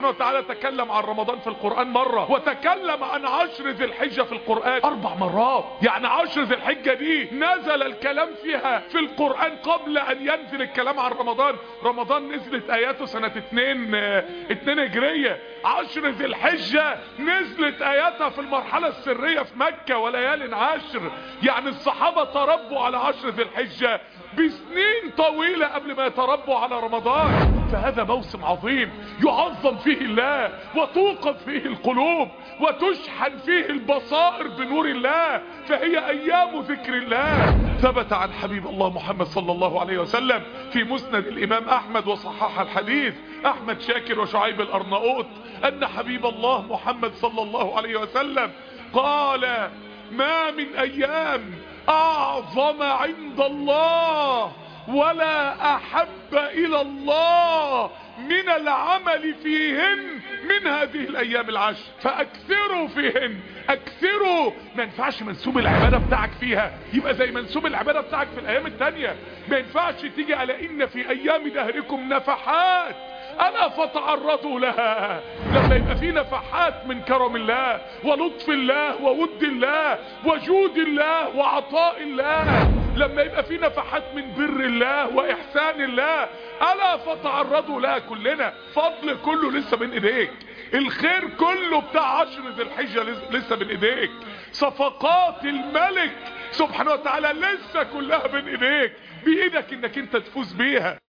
وتعالى تكلم عن رمضان في القرآن مرة وتكلم عن عشر ذي الحجة في القرآن أربع مرات يعني عشر ذي الحجة دي نزل الكلام فيها في القرآن قبل أن ينزل الكلام عن رمضان رمضان نزلت آياته سنة اتنين اه اتنين هجرية عشر ذي الحجة نزلت آياتها في المرحلة السرية في مكة وليال عشر يعني الصحابة تربوا على عشر ذي الحجة بسنين طويلة قبل ما يتربوا على رمضان فهذا موسم عظيم يعظم فيه الله وتوقف فيه القلوب وتشحن فيه البصائر بنور الله فهي ايام ذكر الله ثبت عن حبيب الله محمد صلى الله عليه وسلم في مسند الامام احمد وصحح الحديث احمد شاكر وشعيب الارناؤوط ان حبيب الله محمد صلى الله عليه وسلم قال ما من ايام اعظم عند الله ولا احب الى الله من العمل فيهن من هذه الايام العشر فاكثروا فيهن اكثروا ما ينفعش منسوب العبادة بتاعك فيها يبقى زي منسوب العبادة بتاعك في الايام التانية ما ينفعش تيجي على ان في ايام دهركم نفحات الا فتعرضوا لها لما يبقى في نفحات من كرم الله ولطف الله وود الله وجود الله وعطاء الله لما يبقى في نفحات من بر الله واحسان الله الا فتعرضوا لها كلنا فضل كله لسه بين ايديك الخير كله بتاع عشر ذي الحجة لسه بين ايديك صفقات الملك سبحانه وتعالى لسه كلها بين ايديك بايدك انك انت تفوز بيها